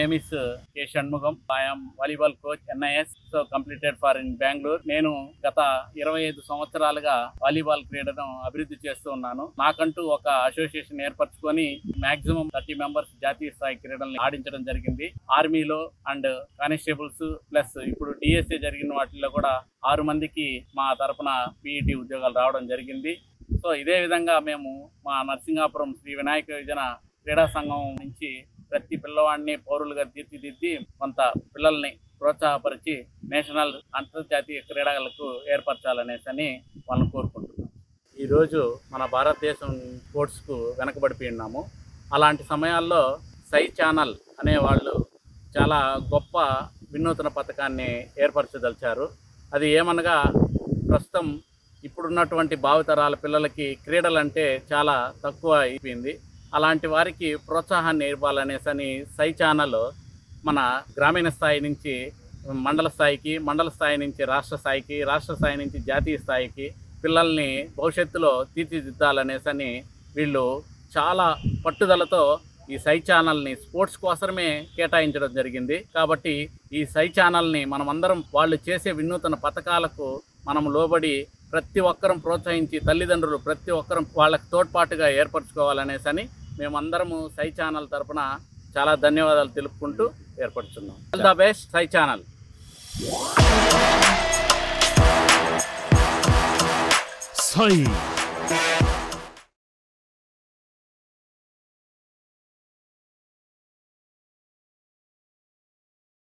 name is K Shanmugam I'm volleyball coach NIS so completed for in Bengaluru నేను గత ఇరవై ఐదు సంవత్సరాలుగా వాలీబాల్ క్రీడను అభివృద్ధి చేస్తూ ఉన్నాను నాకంటూ ఒక అసోసియేషన్ ఏర్పరచుకొని మాక్సిమం థర్టీ మెంబర్స్ జాతీయ స్థాయి క్రీడల్ని ఆడించడం జరిగింది ఆర్మీలో అండ్ కానిస్టేబుల్స్ ప్లస్ ఇప్పుడు డిఎస్ఏ జరిగిన వాటిల్లో కూడా ఆరు మందికి మా తరపున పీఈటీ ఉద్యోగాలు రావడం జరిగింది సో ఇదే విధంగా మేము మా నరసింగాపురం శ్రీ వినాయక యోజన క్రీడా సంఘం నుంచి ప్రతి పిల్లవాడిని పౌరులుగా తీర్చిదిద్ది కొంత పిల్లల్ని ప్రోత్సాహపరిచి నేషనల్ అంతర్జాతీయ క్రీడలకు ఏర్పరచాలనేసి అని వాళ్ళని కోరుకుంటున్నాం ఈరోజు మన భారతదేశం స్పోర్ట్స్కు వెనకబడిపోయి ఉన్నాము అలాంటి సమయాల్లో సై ఛానల్ అనే వాళ్ళు చాలా గొప్ప వినూతన పథకాన్ని ఏర్పరచదలిచారు అది ఏమనగా ప్రస్తుతం ఇప్పుడున్నటువంటి భావితరాల పిల్లలకి క్రీడలంటే చాలా తక్కువ అయిపోయింది అలాంటి వారికి ప్రోత్సాహాన్ని ఇవ్వాలనేసి అని సై ఛానల్ మన గ్రామీణ స్థాయి నుంచి మండల స్థాయికి మండల స్థాయి నుంచి రాష్ట్ర స్థాయికి రాష్ట్ర స్థాయి నుంచి జాతీయ స్థాయికి పిల్లల్ని భవిష్యత్తులో తీర్చిదిద్దాలనేసి అని వీళ్ళు చాలా పట్టుదలతో ఈ సై ఛానల్ని స్పోర్ట్స్ కోసమే కేటాయించడం జరిగింది కాబట్టి ఈ సై ఛానల్ని మనమందరం వాళ్ళు చేసే వినూతన పథకాలకు మనం లోబడి ప్రతి ఒక్కరం ప్రోత్సహించి తల్లిదండ్రులు ప్రతి ఒక్కరం వాళ్ళకి తోడ్పాటుగా ఏర్పరచుకోవాలనేసి అని మేమందరము సై ఛానల్ తరపున చాలా ధన్యవాదాలు తెలుపుకుంటూ ఏర్పడుతున్నాం ఆల్ ద బెస్ట్ సై ఛానల్ సై